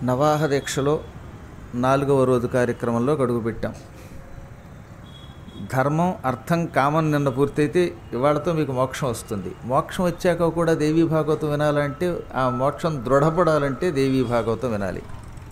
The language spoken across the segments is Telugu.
నవాహ దీక్షలో నాలుగవ రోజు కార్యక్రమంలో గడుగు పెట్టాం ధర్మం అర్థం కామం నిన్న పూర్తయితే ఇవాళతో మీకు మోక్షం వస్తుంది మోక్షం వచ్చాక కూడా దేవీ భాగవతం వినాలంటే ఆ మోక్షం దృఢపడాలంటే దేవీ భాగవతం వినాలి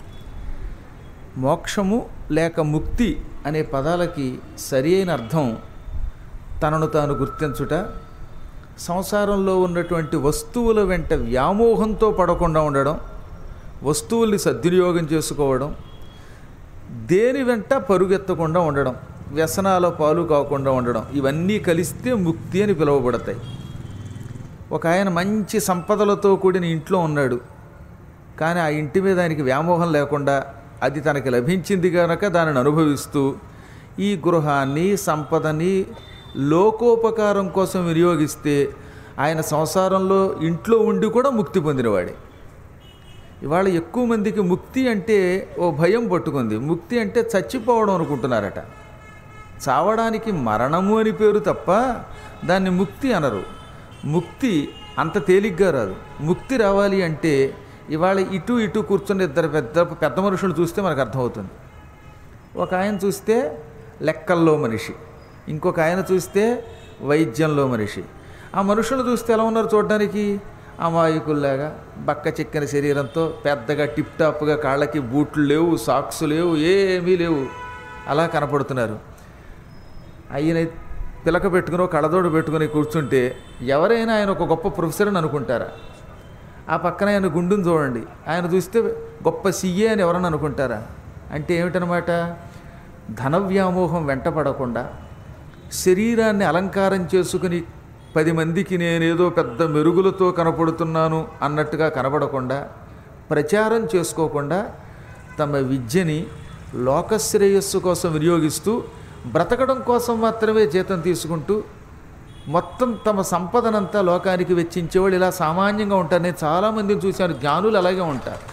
మోక్షము లేక ముక్తి అనే పదాలకి సరి అయిన అర్థం తనను తాను గుర్తించుట సంసారంలో ఉన్నటువంటి వస్తువుల వెంట వ్యామోహంతో పడకుండా ఉండడం వస్తువుల్ని సద్వినియోగం చేసుకోవడం దేని వెంట పరుగెత్తకుండా ఉండడం వ్యసనాల పాలు కాకుండా ఉండడం ఇవన్నీ కలిస్తే ముక్తి అని పిలువబడతాయి ఒక ఆయన మంచి సంపదలతో కూడిన ఇంట్లో ఉన్నాడు కానీ ఆ ఇంటి మీద ఆయనకి వ్యామోహం లేకుండా అది తనకి లభించింది కనుక దానిని అనుభవిస్తూ ఈ గృహాన్ని సంపదని లోకోపకారం కోసం వినియోగిస్తే ఆయన సంసారంలో ఇంట్లో ఉండి కూడా ముక్తి పొందినవాడే ఇవాళ ఎక్కువ మందికి ముక్తి అంటే ఓ భయం పట్టుకుంది ముక్తి అంటే చచ్చిపోవడం అనుకుంటున్నారట చావడానికి మరణము అని పేరు తప్ప దాన్ని ముక్తి అనరు ముక్తి అంత తేలిగ్గా రాదు ముక్తి రావాలి అంటే ఇవాళ ఇటు ఇటు కూర్చున్న ఇద్దరు పెద్ద పెద్ద మనుషులు చూస్తే మనకు అర్థమవుతుంది ఒక ఆయన చూస్తే లెక్కల్లో మనిషి ఇంకొక ఆయన చూస్తే వైద్యంలో మనిషి ఆ మనుషులు చూస్తే ఎలా ఉన్నారు చూడడానికి అమాయకుల్లాగా బక్క చిక్కని శరీరంతో పెద్దగా టిప్ టాప్గా కాళ్ళకి బూట్లు లేవు సాక్స్ లేవు ఏమీ లేవు అలా కనపడుతున్నారు ఆయన పిలక పెట్టుకుని కళ్ళదోడు పెట్టుకుని కూర్చుంటే ఎవరైనా ఆయన ఒక గొప్ప ప్రొఫెసర్ అని అనుకుంటారా ఆ పక్కన ఆయన గుండుని చూడండి ఆయన చూస్తే గొప్ప సీఏ అని ఎవరన్నా అనుకుంటారా అంటే ఏమిటనమాట ధన వ్యామోహం వెంటపడకుండా శరీరాన్ని అలంకారం చేసుకుని పది మందికి నేనేదో పెద్ద మెరుగులతో కనపడుతున్నాను అన్నట్టుగా కనబడకుండా ప్రచారం చేసుకోకుండా తమ విద్యని లోకశ్రేయస్సు కోసం వినియోగిస్తూ బ్రతకడం కోసం మాత్రమే జీతం తీసుకుంటూ మొత్తం తమ సంపదనంతా లోకానికి వెచ్చించేవాళ్ళు ఇలా సామాన్యంగా ఉంటారు నేను చాలామందిని చూశాను జ్ఞానులు అలాగే ఉంటారు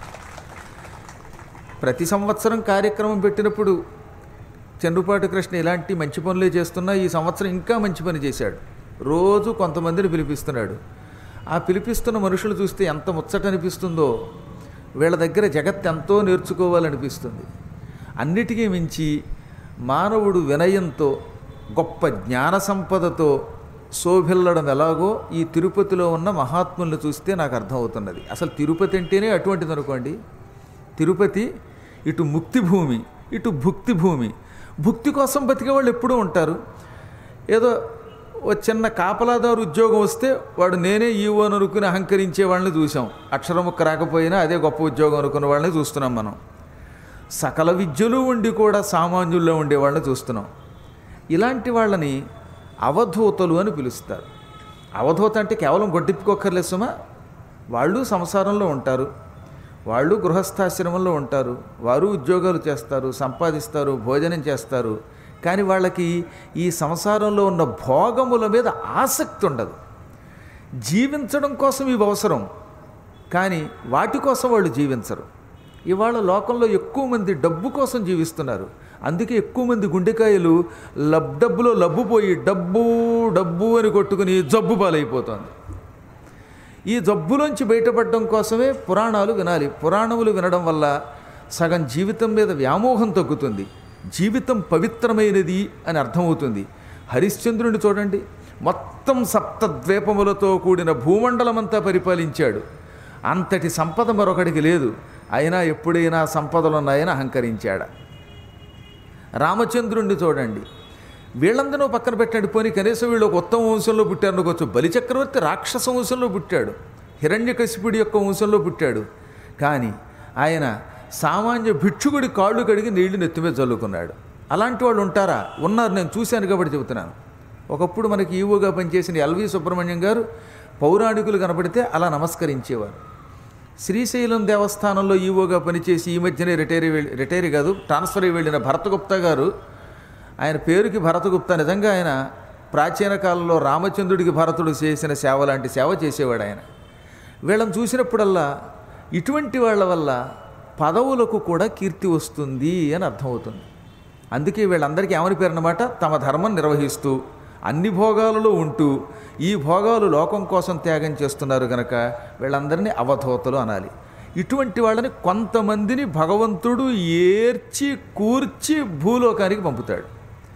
ప్రతి సంవత్సరం కార్యక్రమం పెట్టినప్పుడు చంద్రుపాటి కృష్ణ ఇలాంటి మంచి పనులే చేస్తున్నా ఈ సంవత్సరం ఇంకా మంచి పని చేశాడు రోజు కొంతమందిని పిలిపిస్తున్నాడు ఆ పిలిపిస్తున్న మనుషులు చూస్తే ఎంత ముచ్చట అనిపిస్తుందో వీళ్ళ దగ్గర జగత్ ఎంతో నేర్చుకోవాలనిపిస్తుంది అన్నిటికీ మించి మానవుడు వినయంతో గొప్ప జ్ఞాన సంపదతో శోభిల్లడం ఎలాగో ఈ తిరుపతిలో ఉన్న మహాత్ములను చూస్తే నాకు అర్థమవుతున్నది అసలు తిరుపతి అంటేనే అటువంటిది అనుకోండి తిరుపతి ఇటు ముక్తి భూమి ఇటు భుక్తి భూమి భుక్తి కోసం బతికే వాళ్ళు ఎప్పుడూ ఉంటారు ఏదో ఓ చిన్న కాపలాదారు ఉద్యోగం వస్తే వాడు నేనే ఈవో అని అనుకుని అహంకరించే వాళ్ళని చూసాం అక్షరముక్క రాకపోయినా అదే గొప్ప ఉద్యోగం అనుకున్న వాళ్ళని చూస్తున్నాం మనం సకల విద్యలు ఉండి కూడా సామాన్యుల్లో ఉండే వాళ్ళని చూస్తున్నాం ఇలాంటి వాళ్ళని అవధూతలు అని పిలుస్తారు అవధూత అంటే కేవలం గొడ్డిప్పుకోక్కర్లేదు సుమా వాళ్ళు సంసారంలో ఉంటారు వాళ్ళు గృహస్థాశ్రమంలో ఉంటారు వారు ఉద్యోగాలు చేస్తారు సంపాదిస్తారు భోజనం చేస్తారు కానీ వాళ్ళకి ఈ సంసారంలో ఉన్న భోగముల మీద ఆసక్తి ఉండదు జీవించడం కోసం ఇవి అవసరం కానీ వాటి కోసం వాళ్ళు జీవించరు ఇవాళ లోకంలో ఎక్కువ మంది డబ్బు కోసం జీవిస్తున్నారు అందుకే ఎక్కువ మంది గుండెకాయలు లబ్ డబ్బులో లబ్బు పోయి డబ్బు డబ్బు అని కొట్టుకుని జబ్బు పాలైపోతుంది ఈ జబ్బులోంచి బయటపడడం కోసమే పురాణాలు వినాలి పురాణములు వినడం వల్ల సగం జీవితం మీద వ్యామోహం తగ్గుతుంది జీవితం పవిత్రమైనది అని అర్థమవుతుంది హరిశ్చంద్రుని చూడండి మొత్తం సప్త ద్వీపములతో కూడిన భూమండలమంతా పరిపాలించాడు అంతటి సంపద మరొకడికి లేదు అయినా ఎప్పుడైనా సంపదలున్నాయని అహంకరించాడు రామచంద్రుణ్ణి చూడండి వీళ్ళందరూ పక్కన పెట్టండి పోనీ కనీసం వీళ్ళు ఒక ఉత్తమ వంశంలో పుట్టారు అనుకోవచ్చు బలిచక్రవర్తి రాక్షస వంశంలో పుట్టాడు హిరణ్యకశిపుడి యొక్క వంశంలో పుట్టాడు కానీ ఆయన సామాన్య భిక్షుకుడి కాళ్ళు కడిగి నీళ్లు నెత్తిమీద చల్లుకున్నాడు అలాంటి వాళ్ళు ఉంటారా ఉన్నారు నేను చూశాను కాబట్టి చెబుతున్నాను ఒకప్పుడు మనకి ఈవోగా పనిచేసిన ఎల్వి సుబ్రహ్మణ్యం గారు పౌరాణికులు కనపడితే అలా నమస్కరించేవారు శ్రీశైలం దేవస్థానంలో ఈవోగా పనిచేసి ఈ మధ్యనే రిటైర్ రిటైర్ కాదు ట్రాన్స్ఫర్ అయి వెళ్ళిన భరతగుప్తా గారు ఆయన పేరుకి భరతగుప్త నిజంగా ఆయన ప్రాచీన కాలంలో రామచంద్రుడికి భరతుడు చేసిన సేవ లాంటి సేవ చేసేవాడు ఆయన వీళ్ళని చూసినప్పుడల్లా ఇటువంటి వాళ్ళ వల్ల పదవులకు కూడా కీర్తి వస్తుంది అని అర్థమవుతుంది అందుకే వీళ్ళందరికీ ఏమని పేరన్నమాట తమ ధర్మం నిర్వహిస్తూ అన్ని భోగాలలో ఉంటూ ఈ భోగాలు లోకం కోసం త్యాగం చేస్తున్నారు గనక వీళ్ళందరినీ అవధూతలు అనాలి ఇటువంటి వాళ్ళని కొంతమందిని భగవంతుడు ఏర్చి కూర్చి భూలోకానికి పంపుతాడు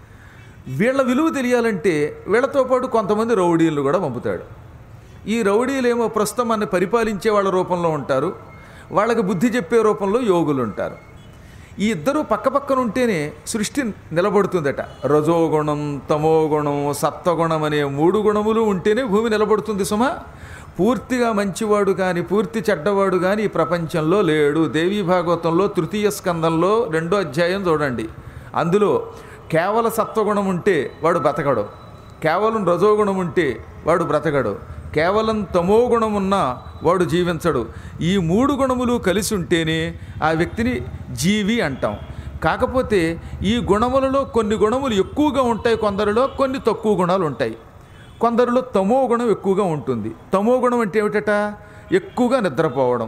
వీళ్ళ విలువ తెలియాలంటే వీళ్ళతో పాటు కొంతమంది రౌడీలను కూడా పంపుతాడు ఈ రౌడీలేమో ప్రస్తుతం మన పరిపాలించే వాళ్ళ రూపంలో ఉంటారు వాళ్ళకి బుద్ధి చెప్పే రూపంలో యోగులు ఉంటారు ఈ ఇద్దరు పక్కపక్కన ఉంటేనే సృష్టి నిలబడుతుందట రజోగుణం తమోగుణం సత్వగుణం అనే మూడు గుణములు ఉంటేనే భూమి నిలబడుతుంది సుమా పూర్తిగా మంచివాడు కానీ పూర్తి చెడ్డవాడు కానీ ఈ ప్రపంచంలో లేడు దేవీ భాగవతంలో తృతీయ స్కందంలో రెండో అధ్యాయం చూడండి అందులో కేవల సత్వగుణం ఉంటే వాడు బతకడు కేవలం రజోగుణం ఉంటే వాడు బ్రతకడు కేవలం తమో గుణం ఉన్నా వాడు జీవించడు ఈ మూడు గుణములు కలిసి ఉంటేనే ఆ వ్యక్తిని జీవి అంటాం కాకపోతే ఈ గుణములలో కొన్ని గుణములు ఎక్కువగా ఉంటాయి కొందరిలో కొన్ని తక్కువ గుణాలు ఉంటాయి కొందరిలో తమో గుణం ఎక్కువగా ఉంటుంది తమో గుణం అంటే ఏమిటట ఎక్కువగా నిద్రపోవడం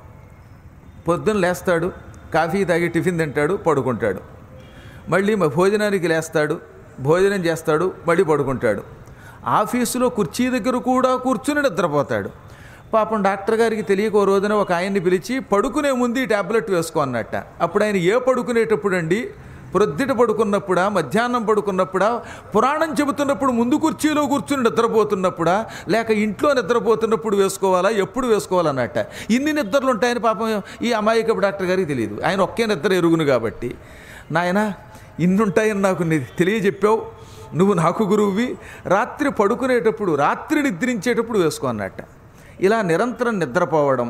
పొద్దున్న లేస్తాడు కాఫీ తాగి టిఫిన్ తింటాడు పడుకుంటాడు మళ్ళీ మ- భోజనానికి లేస్తాడు భోజనం చేస్తాడు మళ్ళీ పడుకుంటాడు ఆఫీసులో కుర్చీ దగ్గర కూడా కూర్చుని నిద్రపోతాడు పాపం డాక్టర్ గారికి తెలియక ఓ రోజున ఒక ఆయన్ని పిలిచి పడుకునే ముందు ఈ ట్యాబ్లెట్ వేసుకో అన్నట్ట అప్పుడు ఆయన ఏ పడుకునేటప్పుడు అండి ప్రొద్దుట పడుకున్నప్పుడా మధ్యాహ్నం పడుకున్నప్పుడా పురాణం చెబుతున్నప్పుడు ముందు కుర్చీలో కూర్చుని నిద్రపోతున్నప్పుడా లేక ఇంట్లో నిద్రపోతున్నప్పుడు వేసుకోవాలా ఎప్పుడు వేసుకోవాలన్నట్ట ఇన్ని నిద్రలు ఉంటాయని పాపం ఈ అమాయకపు డాక్టర్ గారికి తెలియదు ఆయన ఒకే నిద్ర ఎరుగును కాబట్టి నాయనా ఇన్ని ఉంటాయని నాకు ని- తెలియజెప్పావు నువ్వు నాకు గురువువి రాత్రి పడుకునేటప్పుడు రాత్రి నిద్రించేటప్పుడు వేసుకో అన్నట్ట ఇలా నిరంతరం నిద్రపోవడం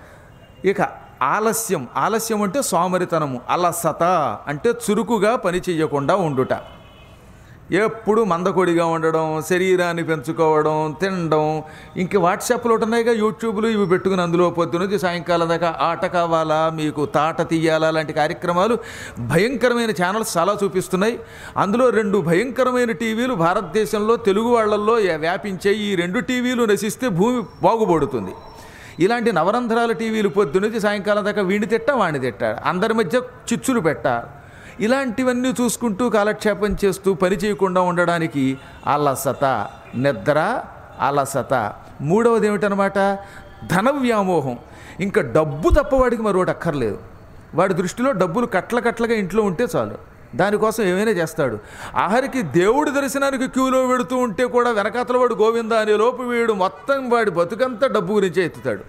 ఇక ఆలస్యం ఆలస్యం అంటే సోమరితనము అలసత అంటే చురుకుగా పని చేయకుండా ఉండుట ఎప్పుడు మందకొడిగా ఉండడం శరీరాన్ని పెంచుకోవడం తినడం ఇంక వాట్సాప్లో ఉన్నాయిగా యూట్యూబ్లు ఇవి పెట్టుకుని అందులో పొద్దున్నది సాయంకాలం దాకా ఆట కావాలా మీకు తాట తీయాలా లాంటి కార్యక్రమాలు భయంకరమైన ఛానల్స్ చాలా చూపిస్తున్నాయి అందులో రెండు భయంకరమైన టీవీలు భారతదేశంలో తెలుగు వాళ్ళల్లో వ్యాపించే ఈ రెండు టీవీలు నశిస్తే భూమి బాగుపడుతుంది ఇలాంటి నవరంధ్రాల టీవీలు పొద్దున్నది సాయంకాలం దాకా వీడిని తిట్టా వాడిని తిట్టా అందరి మధ్య చిచ్చులు పెట్టా ఇలాంటివన్నీ చూసుకుంటూ కాలక్షేపం చేస్తూ పని చేయకుండా ఉండడానికి అలసత నిద్ర అలసత మూడవది ఏమిటనమాట ధన వ్యామోహం ఇంకా డబ్బు తప్ప వాడికి మరొకటి అక్కర్లేదు వాడి దృష్టిలో డబ్బులు కట్ల కట్లగా ఇంట్లో ఉంటే చాలు దానికోసం ఏమైనా చేస్తాడు ఆఖరికి దేవుడి దర్శనానికి క్యూలో వెడుతూ ఉంటే కూడా వెనకాతల వాడు గోవింద అనే లోపు వీడు మొత్తం వాడి బతుకంతా డబ్బు గురించే ఎత్తుతాడు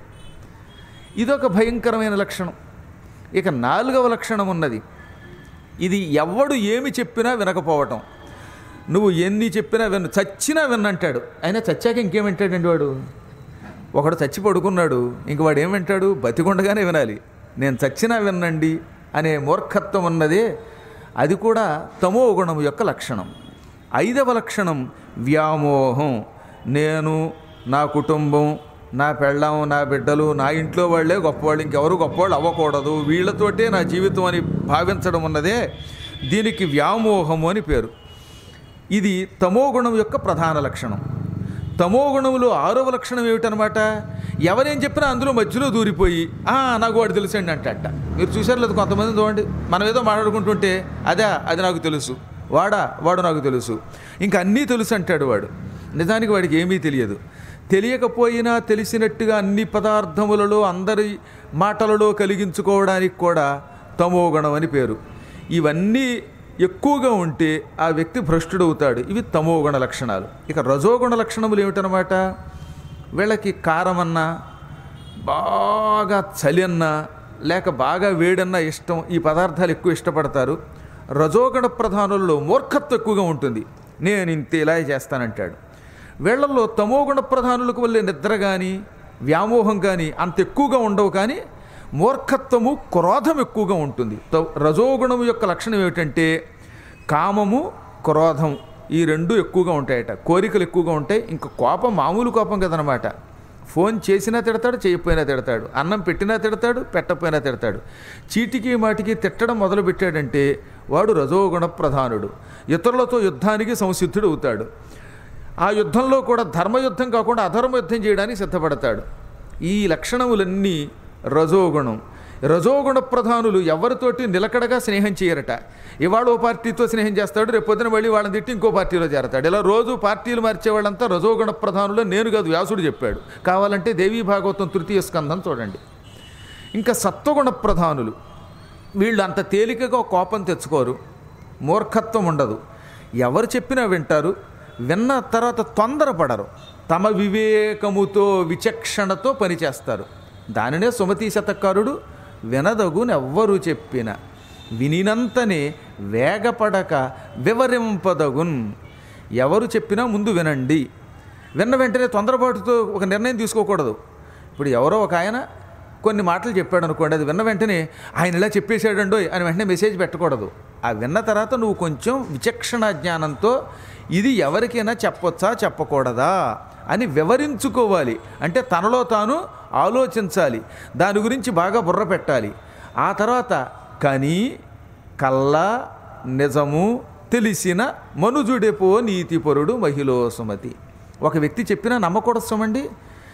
ఇదొక భయంకరమైన లక్షణం ఇక నాలుగవ లక్షణం ఉన్నది ఇది ఎవడు ఏమి చెప్పినా వినకపోవటం నువ్వు ఎన్ని చెప్పినా విన్ను చచ్చినా విన్నంటాడు అయినా చచ్చాక ఇంకేం వింటాడండి వాడు ఒకడు చచ్చి పడుకున్నాడు ఇంక వాడు ఏం వింటాడు బతికుండగానే వినాలి నేను చచ్చినా విన్నండి అనే మూర్ఖత్వం ఉన్నదే అది కూడా తమో గుణం యొక్క లక్షణం ఐదవ లక్షణం వ్యామోహం నేను నా కుటుంబం నా పెళ్ళాం నా బిడ్డలు నా ఇంట్లో వాళ్ళే గొప్పవాళ్ళు ఇంకెవరు గొప్పవాళ్ళు అవ్వకూడదు వీళ్ళతోటే నా జీవితం అని భావించడం ఉన్నదే దీనికి వ్యామోహము అని పేరు ఇది తమోగుణం యొక్క ప్రధాన లక్షణం తమోగుణంలో ఆరవ లక్షణం ఏమిటనమాట ఎవరేం చెప్పినా అందులో మధ్యలో దూరిపోయి "ఆ, నాకు వాడు తెలుసండి అంటట మీరు చూసారు లేదు కొంతమంది చూడండి మనం ఏదో మాట్లాడుకుంటుంటే అదే అది నాకు తెలుసు వాడా వాడు నాకు తెలుసు ఇంకా అన్నీ తెలుసు అంటాడు వాడు నిజానికి వాడికి ఏమీ తెలియదు తెలియకపోయినా తెలిసినట్టుగా అన్ని పదార్థములలో అందరి మాటలలో కలిగించుకోవడానికి కూడా తమోగుణం అని పేరు ఇవన్నీ ఎక్కువగా ఉంటే ఆ వ్యక్తి భ్రష్టుడవుతాడు ఇవి తమోగుణ లక్షణాలు ఇక రజోగుణ లక్షణములు ఏమిటనమాట వీళ్ళకి కారమన్నా బాగా చలి అన్నా లేక బాగా వేడన్నా ఇష్టం ఈ పదార్థాలు ఎక్కువ ఇష్టపడతారు రజోగణ ప్రధానుల్లో మూర్ఖత్వం ఎక్కువగా ఉంటుంది నేను ఇంత ఇలా చేస్తానంటాడు వీళ్ళల్లో తమోగుణ ప్రధానులకు వల్లే నిద్ర కానీ వ్యామోహం కానీ అంత ఎక్కువగా ఉండవు కానీ మూర్ఖత్వము క్రోధం ఎక్కువగా ఉంటుంది త- రజోగుణము యొక్క లక్షణం ఏమిటంటే కామము క్రోధం ఈ రెండు ఎక్కువగా ఉంటాయట కోరికలు ఎక్కువగా ఉంటాయి ఇంకా కోపం మామూలు కోపం కదనమాట ఫోన్ చేసినా తిడతాడు చేయకపోయినా తిడతాడు అన్నం పెట్టినా తిడతాడు పెట్టకపోయినా తిడతాడు చీటికి మాటికి తిట్టడం మొదలు పెట్టాడంటే వాడు రజోగుణ ప్రధానుడు ఇతరులతో యుద్ధానికి సంసిద్ధుడు అవుతాడు ఆ యుద్ధంలో కూడా ధర్మయుద్ధం కాకుండా అధర్మ యుద్ధం చేయడానికి సిద్ధపడతాడు ఈ లక్షణములన్నీ రజోగుణం రజోగుణ ప్రధానులు ఎవరితోటి నిలకడగా స్నేహం చేయరట ఇవాళ ఓ పార్టీతో స్నేహం చేస్తాడు రేపు పొద్దున మళ్ళీ వాళ్ళని తిట్టి ఇంకో పార్టీలో చేరతాడు ఇలా రోజు పార్టీలు మార్చే వాళ్ళంతా రజోగుణ ప్రధానులు నేను కాదు వ్యాసుడు చెప్పాడు కావాలంటే దేవీ భాగవతం తృతీయ స్కందం చూడండి ఇంకా సత్వగుణ ప్రధానులు వీళ్ళు అంత తేలికగా కోపం తెచ్చుకోరు మూర్ఖత్వం ఉండదు ఎవరు చెప్పినా వింటారు విన్న తర్వాత తొందరపడరు తమ వివేకముతో విచక్షణతో పనిచేస్తారు దానినే సుమతి శతకారుడు వినదగునెవ్వరు చెప్పిన వినినంతనే వేగపడక వివరింపదగున్ ఎవరు చెప్పినా ముందు వినండి విన్న వెంటనే తొందరపాటుతో ఒక నిర్ణయం తీసుకోకూడదు ఇప్పుడు ఎవరో ఒక ఆయన కొన్ని మాటలు చెప్పాడు అనుకోండి అది విన్న వెంటనే ఆయన ఇలా చెప్పేశాడండో అని వెంటనే మెసేజ్ పెట్టకూడదు ఆ విన్న తర్వాత నువ్వు కొంచెం విచక్షణ జ్ఞానంతో ఇది ఎవరికైనా చెప్పొచ్చా చెప్పకూడదా అని వివరించుకోవాలి అంటే తనలో తాను ఆలోచించాలి దాని గురించి బాగా బుర్ర పెట్టాలి ఆ తర్వాత కని కళ్ళ నిజము తెలిసిన మనుజుడెపో నీతిపరుడు మహిళో సుమతి ఒక వ్యక్తి చెప్పినా నమ్మకూడదు సుమండి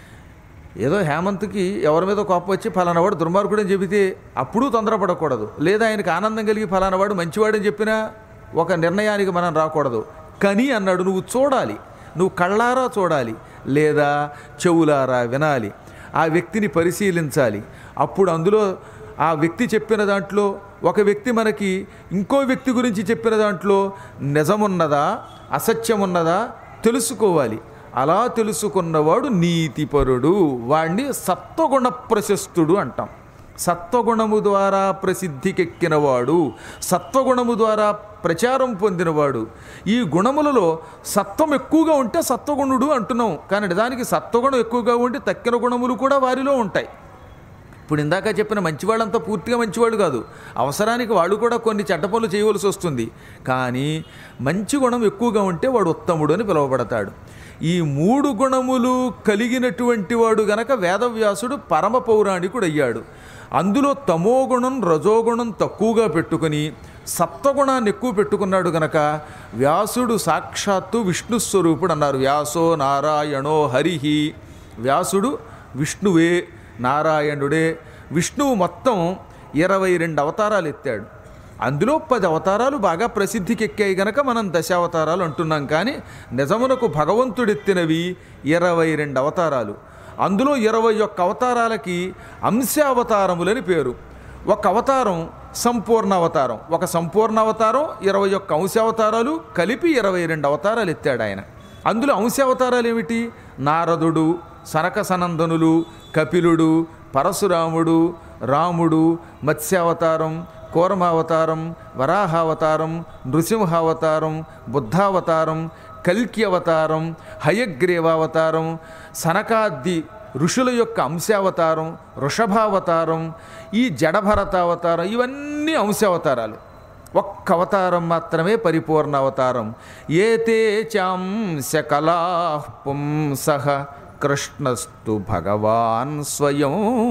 ఏదో హేమంత్కి ఎవరి మీద కోపం వచ్చి ఫలానా వాడు దుర్మార్గుడు అని చెబితే అప్పుడు తొందరపడకూడదు లేదా ఆయనకు ఆనందం కలిగి ఫలానా వాడు మంచివాడని చెప్పినా ఒక నిర్ణయానికి మనం రాకూడదు కని అన్నాడు నువ్వు చూడాలి నువ్వు కళ్ళారా చూడాలి లేదా చెవులారా వినాలి ఆ వ్యక్తిని పరిశీలించాలి అప్పుడు అందులో ఆ వ్యక్తి చెప్పిన దాంట్లో ఒక వ్యక్తి మనకి ఇంకో వ్యక్తి గురించి చెప్పిన దాంట్లో నిజమున్నదా అసత్యమున్నదా తెలుసుకోవాలి అలా తెలుసుకున్నవాడు నీతిపరుడు వాణ్ణి సత్వగుణ ప్రశస్తుడు అంటాం సత్వగుణము ద్వారా ప్రసిద్ధికెక్కినవాడు సత్వగుణము ద్వారా ప్రచారం పొందినవాడు ఈ గుణములలో సత్వం ఎక్కువగా ఉంటే సత్వగుణుడు అంటున్నాం కానీ నిజానికి సత్వగుణం ఎక్కువగా ఉండి తక్కిన గుణములు కూడా వారిలో ఉంటాయి ఇప్పుడు ఇందాక చెప్పిన మంచివాళ్ళంతా పూర్తిగా మంచివాళ్ళు కాదు అవసరానికి వాళ్ళు కూడా కొన్ని చెడ్డ పనులు చేయవలసి వస్తుంది కానీ మంచి గుణం ఎక్కువగా ఉంటే వాడు ఉత్తముడు అని పిలువబడతాడు ఈ మూడు గుణములు కలిగినటువంటి వాడు గనక వేదవ్యాసుడు పరమ పౌరాణికుడు అయ్యాడు అందులో తమోగుణం రజోగుణం తక్కువగా పెట్టుకుని సప్తగుణాన్ని ఎక్కువ పెట్టుకున్నాడు గనక వ్యాసుడు సాక్షాత్తు విష్ణు స్వరూపుడు అన్నారు వ్యాసో నారాయణో హరిహి వ్యాసుడు విష్ణువే నారాయణుడే విష్ణువు మొత్తం ఇరవై రెండు అవతారాలు ఎత్తాడు అందులో పది అవతారాలు బాగా ప్రసిద్ధికి ఎక్కాయి గనక మనం దశావతారాలు అంటున్నాం కానీ నిజమునకు భగవంతుడెత్తినవి ఇరవై రెండు అవతారాలు అందులో ఇరవై ఒక్క అవతారాలకి అంశావతారములని పేరు ఒక అవతారం సంపూర్ణ అవతారం ఒక సంపూర్ణ అవతారం ఇరవై ఒక్క అంశావతారాలు కలిపి ఇరవై రెండు అవతారాలు ఎత్తాడు ఆయన అందులో అంశావతారాలు ఏమిటి నారదుడు సనక సనందనులు కపిలుడు పరశురాముడు రాముడు మత్స్యావతారం కూరమావతారం వరాహావతారం నృసింహావతారం బుద్ధావతారం కల్కి అవతారం హయగ్రీవావతారం సనకాది ఋషుల యొక్క అంశావతారం వృషభావతారం ఈ జడభరతావతారం ఇవన్నీ అంశావతారాలు ఒక్క అవతారం మాత్రమే పరిపూర్ణ అవతారం ఏతే చాంశ కళా పుంసః కృష్ణస్తు భగవాన్ స్వయం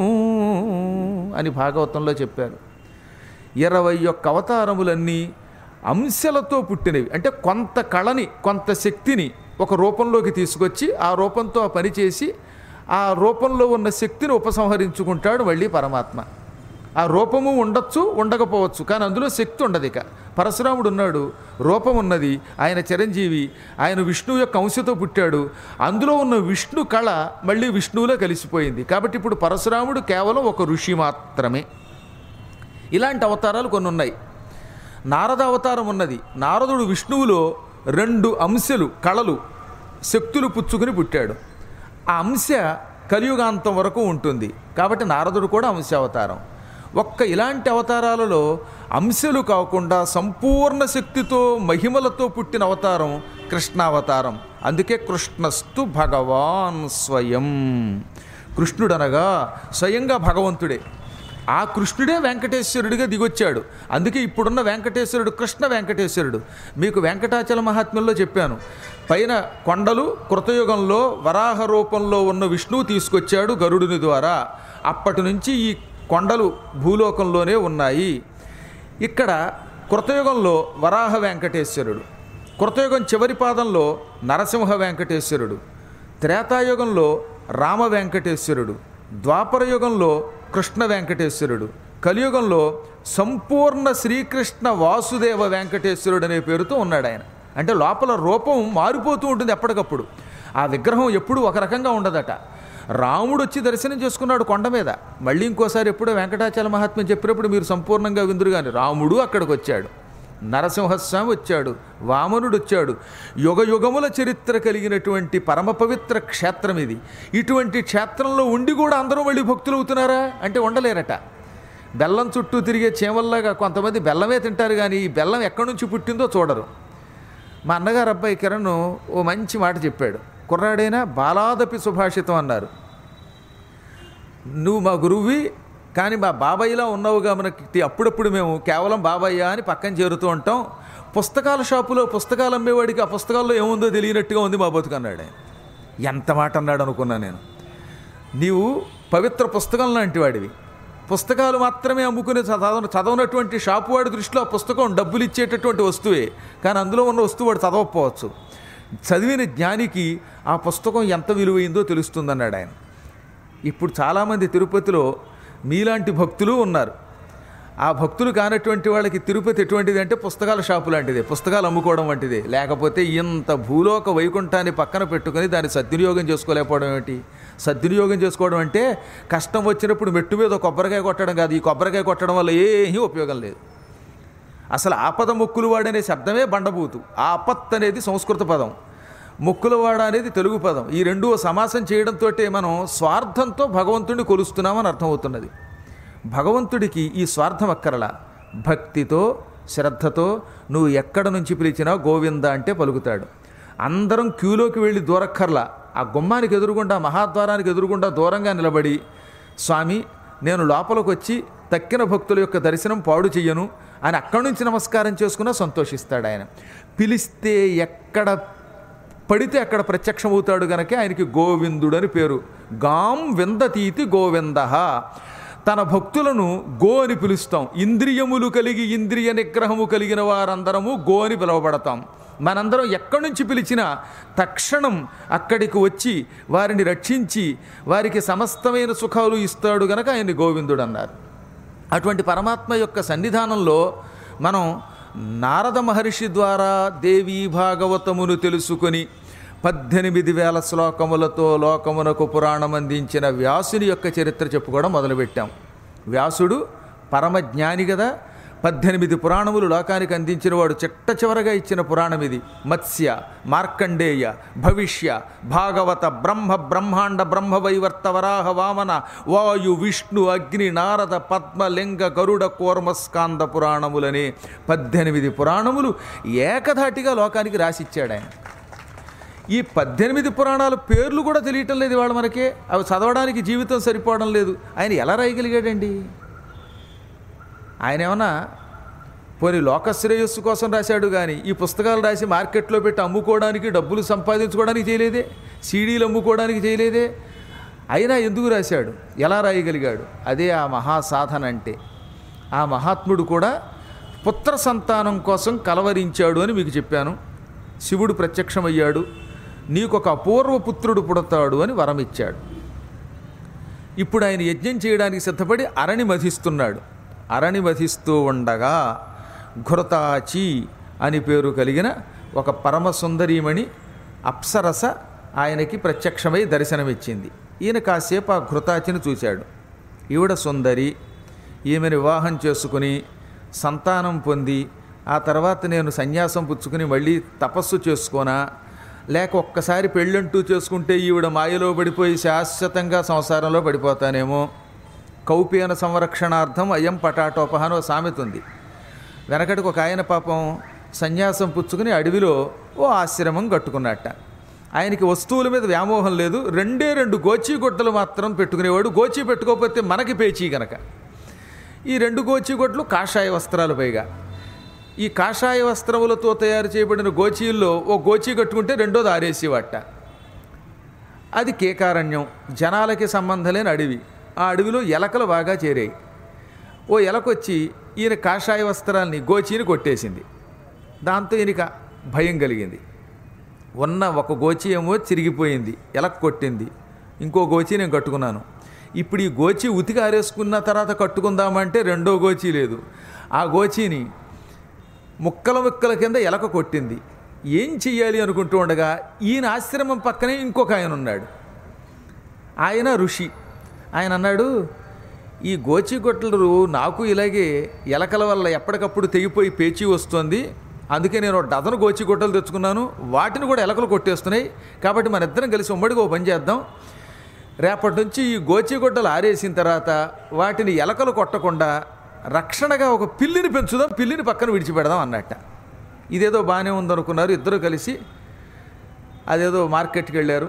అని భాగవతంలో చెప్పారు ఇరవై ఒక్క అవతారములన్నీ అంశలతో పుట్టినవి అంటే కొంత కళని కొంత శక్తిని ఒక రూపంలోకి తీసుకొచ్చి ఆ రూపంతో ఆ పని చేసి ఆ రూపంలో ఉన్న శక్తిని ఉపసంహరించుకుంటాడు మళ్ళీ పరమాత్మ ఆ రూపము ఉండొచ్చు ఉండకపోవచ్చు కానీ అందులో శక్తి ఉండదు ఇక పరశురాముడు ఉన్నాడు రూపం ఉన్నది ఆయన చిరంజీవి ఆయన విష్ణువు యొక్క అంశతో పుట్టాడు అందులో ఉన్న విష్ణు కళ మళ్ళీ విష్ణువులో కలిసిపోయింది కాబట్టి ఇప్పుడు పరశురాముడు కేవలం ఒక ఋషి మాత్రమే ఇలాంటి అవతారాలు కొన్ని ఉన్నాయి నారద అవతారం ఉన్నది నారదుడు విష్ణువులో రెండు అంశలు కళలు శక్తులు పుచ్చుకుని పుట్టాడు ఆ అంశ కలియుగాంతం వరకు ఉంటుంది కాబట్టి నారదుడు కూడా అంశ అవతారం ఒక్క ఇలాంటి అవతారాలలో అంశలు కాకుండా సంపూర్ణ శక్తితో మహిమలతో పుట్టిన అవతారం కృష్ణావతారం అందుకే కృష్ణస్తు భగవాన్ స్వయం కృష్ణుడనగా స్వయంగా భగవంతుడే ఆ కృష్ణుడే వెంకటేశ్వరుడిగా దిగొచ్చాడు అందుకే ఇప్పుడున్న వెంకటేశ్వరుడు కృష్ణ వెంకటేశ్వరుడు మీకు వెంకటాచల మహాత్మ్యంలో చెప్పాను పైన కొండలు కృతయుగంలో వరాహ రూపంలో ఉన్న విష్ణువు తీసుకొచ్చాడు గరుడుని ద్వారా అప్పటి నుంచి ఈ కొండలు భూలోకంలోనే ఉన్నాయి ఇక్కడ కృతయుగంలో వరాహ వెంకటేశ్వరుడు కృతయుగం చివరి పాదంలో నరసింహ వెంకటేశ్వరుడు త్రేతాయుగంలో రామ వెంకటేశ్వరుడు ద్వాపర యుగంలో కృష్ణ వెంకటేశ్వరుడు కలియుగంలో సంపూర్ణ శ్రీకృష్ణ వాసుదేవ వెంకటేశ్వరుడు అనే పేరుతో ఉన్నాడు ఆయన అంటే లోపల రూపం మారిపోతూ ఉంటుంది ఎప్పటికప్పుడు ఆ విగ్రహం ఎప్పుడూ ఒక రకంగా ఉండదట రాముడు వచ్చి దర్శనం చేసుకున్నాడు కొండ మీద మళ్ళీ ఇంకోసారి ఎప్పుడో వెంకటాచల మహాత్మ్యం చెప్పినప్పుడు మీరు సంపూర్ణంగా విందురు కానీ రాముడు అక్కడికి వచ్చాడు నరసింహస్వామి వచ్చాడు వామనుడు వచ్చాడు యుగ యుగముల చరిత్ర కలిగినటువంటి పరమ పవిత్ర క్షేత్రం ఇది ఇటువంటి క్షేత్రంలో ఉండి కూడా అందరూ మళ్ళీ భక్తులు అవుతున్నారా అంటే ఉండలేరట బెల్లం చుట్టూ తిరిగే చేమల్లాగా కొంతమంది బెల్లమే తింటారు కానీ ఈ బెల్లం ఎక్కడి నుంచి పుట్టిందో చూడరు మా అన్నగారు అబ్బాయి కిరణ్ ఓ మంచి మాట చెప్పాడు కుర్రాడైనా బాలాదపి సుభాషితం అన్నారు నువ్వు మా గురువువి కానీ మా బాబాయ్లా ఉన్నావుగా మనకి అప్పుడప్పుడు మేము కేవలం బాబాయ్య అని పక్కన చేరుతూ ఉంటాం పుస్తకాల షాపులో పుస్తకాలు అమ్మేవాడికి ఆ పుస్తకాల్లో ఏముందో తెలియనట్టుగా ఉంది మా బతుకు అన్నాడు ఆయన ఎంత మాట అన్నాడు అనుకున్నా నేను నీవు పవిత్ర పుస్తకం లాంటి వాడివి పుస్తకాలు మాత్రమే అమ్ముకునే చదవ చదవనటువంటి షాపు వాడి దృష్టిలో ఆ పుస్తకం డబ్బులు ఇచ్చేటటువంటి వస్తువే కానీ అందులో ఉన్న వస్తువు వాడు చదవకపోవచ్చు చదివిన జ్ఞానికి ఆ పుస్తకం ఎంత విలువైందో తెలుస్తుందన్నాడు ఆయన ఇప్పుడు చాలామంది తిరుపతిలో మీలాంటి భక్తులు ఉన్నారు ఆ భక్తులు కానటువంటి వాళ్ళకి తిరుపతి ఎటువంటిది అంటే పుస్తకాల షాపు లాంటిదే పుస్తకాలు అమ్ముకోవడం వంటిదే లేకపోతే ఇంత భూలోక వైకుంఠాన్ని పక్కన పెట్టుకొని దాన్ని సద్వినియోగం చేసుకోలేకపోవడం ఏమిటి సద్వినియోగం చేసుకోవడం అంటే కష్టం వచ్చినప్పుడు మెట్టు మీద ఒక కొబ్బరికాయ కొట్టడం కాదు ఈ కొబ్బరికాయ కొట్టడం వల్ల ఏమీ ఉపయోగం లేదు అసలు ఆపద మొక్కులు వాడనే శబ్దమే బండబూతు ఆపత్ అనేది సంస్కృత పదం మొక్కులవాడ అనేది తెలుగు పదం ఈ రెండు సమాసం చేయడంతో మనం స్వార్థంతో భగవంతుడిని కొలుస్తున్నామని అర్థమవుతున్నది భగవంతుడికి ఈ స్వార్థం అక్కరలా భక్తితో శ్రద్ధతో నువ్వు ఎక్కడ నుంచి పిలిచినా గోవింద అంటే పలుకుతాడు అందరం క్యూలోకి వెళ్ళి దూరక్కర్లా ఆ గుమ్మానికి ఎదురుగుండా మహాద్వారానికి ఎదురుగుండా దూరంగా నిలబడి స్వామి నేను లోపలికి వచ్చి తక్కిన భక్తుల యొక్క దర్శనం పాడు చెయ్యను అని అక్కడి నుంచి నమస్కారం చేసుకున్నా సంతోషిస్తాడు ఆయన పిలిస్తే ఎక్కడ పడితే అక్కడ ప్రత్యక్షమవుతాడు గనక ఆయనకి గోవిందుడు అని పేరు గాం విందతీతి గోవింద తన భక్తులను గో అని పిలుస్తాం ఇంద్రియములు కలిగి ఇంద్రియ నిగ్రహము కలిగిన వారందరము గో అని పిలువబడతాం మనందరం ఎక్కడి నుంచి పిలిచినా తక్షణం అక్కడికి వచ్చి వారిని రక్షించి వారికి సమస్తమైన సుఖాలు ఇస్తాడు గనక ఆయన్ని గోవిందుడు అన్నారు అటువంటి పరమాత్మ యొక్క సన్నిధానంలో మనం నారద మహర్షి ద్వారా దేవీ భాగవతమును తెలుసుకొని పద్దెనిమిది వేల శ్లోకములతో లోకమునకు పురాణం అందించిన వ్యాసుని యొక్క చరిత్ర చెప్పుకోవడం మొదలుపెట్టాం వ్యాసుడు పరమజ్ఞాని కదా పద్దెనిమిది పురాణములు లోకానికి అందించిన వాడు చిట్ట చివరగా ఇచ్చిన పురాణం ఇది మత్స్య మార్కండేయ భవిష్య భాగవత బ్రహ్మ బ్రహ్మాండ బ్రహ్మవైవర్త వరాహ వామన వాయు విష్ణు అగ్ని నారద పద్మ లింగ గరుడ కూర్మస్కాంద పురాణములని పద్దెనిమిది పురాణములు ఏకధాటిగా లోకానికి రాసిచ్చాడు ఆయన ఈ పద్దెనిమిది పురాణాల పేర్లు కూడా తెలియటం లేదు ఇవాళ మనకి అవి చదవడానికి జీవితం సరిపోవడం లేదు ఆయన ఎలా రాయగలిగాడండి ఆయన ఏమన్నా పోనీ లోకశ్రేయస్సు కోసం రాశాడు కానీ ఈ పుస్తకాలు రాసి మార్కెట్లో పెట్టి అమ్ముకోవడానికి డబ్బులు సంపాదించుకోవడానికి చేయలేదే సీడీలు అమ్ముకోవడానికి చేయలేదే అయినా ఎందుకు రాశాడు ఎలా రాయగలిగాడు అదే ఆ మహాసాధన అంటే ఆ మహాత్ముడు కూడా పుత్ర సంతానం కోసం కలవరించాడు అని మీకు చెప్పాను శివుడు ప్రత్యక్షమయ్యాడు నీకు ఒక అపూర్వ పుత్రుడు పుడతాడు అని వరం ఇచ్చాడు ఇప్పుడు ఆయన యజ్ఞం చేయడానికి సిద్ధపడి అరణి మధిస్తున్నాడు అరణి మధిస్తూ ఉండగా ఘృతాచి అని పేరు కలిగిన ఒక పరమ సుందరీమణి అప్సరస ఆయనకి ప్రత్యక్షమై దర్శనమిచ్చింది ఈయన కాసేపు ఆ ఘృతాచిని చూశాడు ఈవిడ సుందరి ఈమెను వివాహం చేసుకుని సంతానం పొంది ఆ తర్వాత నేను సన్యాసం పుచ్చుకుని మళ్ళీ తపస్సు చేసుకోనా లేక ఒక్కసారి పెళ్ళంటూ చేసుకుంటే ఈవిడ మాయలో పడిపోయి శాశ్వతంగా సంసారంలో పడిపోతానేమో కౌపీన సంరక్షణార్థం అయం పటాటోపహ అని ఓ సామెత ఉంది వెనకటికి ఒక ఆయన పాపం సన్యాసం పుచ్చుకుని అడవిలో ఓ ఆశ్రమం కట్టుకున్నట్ట ఆయనకి వస్తువుల మీద వ్యామోహం లేదు రెండే రెండు గోచీ గుడ్డలు మాత్రం పెట్టుకునేవాడు గోచీ పెట్టుకోకపోతే మనకి పేచీ గనక ఈ రెండు గోచీ గుడ్డలు కాషాయ వస్త్రాలు పైగా ఈ కాషాయ వస్త్రములతో తయారు చేయబడిన గోచీల్లో ఓ గోచీ కట్టుకుంటే రెండోది ఆరేసేవాట అది కేకారణ్యం జనాలకి సంబంధం లేని అడవి ఆ అడవిలో ఎలకలు బాగా చేరాయి ఓ ఎలకొచ్చి ఈయన కాషాయ వస్త్రాల్ని గోచీని కొట్టేసింది దాంతో ఈయనక భయం కలిగింది ఉన్న ఒక గోచి ఏమో చిరిగిపోయింది ఎలక కొట్టింది ఇంకో గోచి నేను కట్టుకున్నాను ఇప్పుడు ఈ గోచి ఉతికి ఆరేసుకున్న తర్వాత కట్టుకుందామంటే రెండో గోచి లేదు ఆ గోచీని ముక్కల ముక్కల కింద ఎలక కొట్టింది ఏం చెయ్యాలి అనుకుంటూ ఉండగా ఈయన ఆశ్రమం పక్కనే ఇంకొక ఆయన ఉన్నాడు ఆయన ఋషి ఆయన అన్నాడు ఈ గోచిగొట్టలు నాకు ఇలాగే ఎలకల వల్ల ఎప్పటికప్పుడు తెగిపోయి పేచి వస్తుంది అందుకే నేను ఒక డజన్ గోచిగొట్టలు తెచ్చుకున్నాను వాటిని కూడా ఎలకలు కొట్టేస్తున్నాయి కాబట్టి మన ఇద్దరం కలిసి ఉమ్మడిగా ఓ పని చేద్దాం రేపటి నుంచి ఈ గోచిగొడ్డలు ఆరేసిన తర్వాత వాటిని ఎలకలు కొట్టకుండా రక్షణగా ఒక పిల్లిని పెంచుదాం పిల్లిని పక్కన విడిచిపెడదాం అన్నట్ట ఇదేదో బాగానే ఉందనుకున్నారు ఇద్దరు కలిసి అదేదో మార్కెట్కి వెళ్ళారు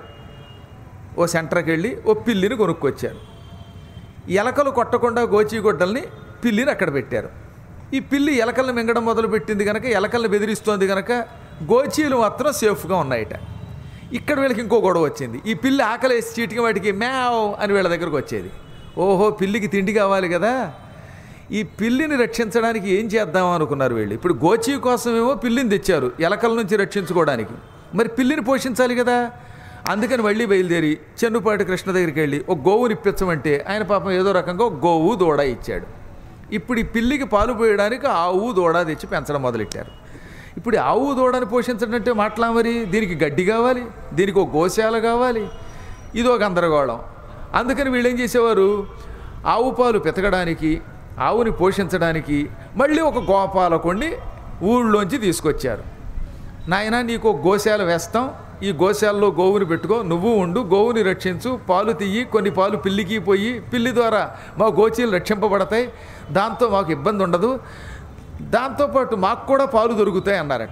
ఓ సెంటర్కి వెళ్ళి ఓ పిల్లిని కొనుక్కొచ్చారు ఎలకలు కొట్టకుండా గోచిగొడ్డల్ని పిల్లిని అక్కడ పెట్టారు ఈ పిల్లి ఎలకల్ని మింగడం మొదలుపెట్టింది కనుక ఎలకల్ని బెదిరిస్తోంది కనుక గోచీలు మాత్రం సేఫ్గా ఉన్నాయట ఇక్కడ వీళ్ళకి ఇంకో గొడవ వచ్చింది ఈ పిల్లి ఆకలేసి చీటికి వాటికి మ్యావ్ అని వీళ్ళ దగ్గరకు వచ్చేది ఓహో పిల్లికి తిండి కావాలి కదా ఈ పిల్లిని రక్షించడానికి ఏం చేద్దాం అనుకున్నారు వీళ్ళు ఇప్పుడు గోచి కోసమేమో పిల్లిని తెచ్చారు ఎలకల నుంచి రక్షించుకోవడానికి మరి పిల్లిని పోషించాలి కదా అందుకని మళ్ళీ బయలుదేరి చెన్నుపాటి కృష్ణ దగ్గరికి వెళ్ళి ఒక గోవుని ఇప్పించమంటే ఆయన పాపం ఏదో రకంగా ఒక గోవు దూడ ఇచ్చాడు ఇప్పుడు ఈ పిల్లికి పాలు పోయడానికి ఆవు దూడ తెచ్చి పెంచడం మొదలెట్టారు ఇప్పుడు ఈ ఆవు దూడని పోషించడం అంటే మాట్లా మరి దీనికి గడ్డి కావాలి దీనికి ఒక గోశాల కావాలి ఇది ఒక గందరగోళం అందుకని వీళ్ళు ఏం చేసేవారు ఆవు పాలు పెతకడానికి ఆవుని పోషించడానికి మళ్ళీ ఒక గోపాలకుణ్ణి ఊళ్ళోంచి తీసుకొచ్చారు నాయన నీకు ఒక గోశాల వేస్తాం ఈ గోశాలలో గోవుని పెట్టుకో నువ్వు ఉండు గోవుని రక్షించు పాలు తీయి కొన్ని పాలు పిల్లికి పోయి పిల్లి ద్వారా మా గోచీలు రక్షింపబడతాయి దాంతో మాకు ఇబ్బంది ఉండదు దాంతోపాటు మాకు కూడా పాలు దొరుకుతాయి అన్నారట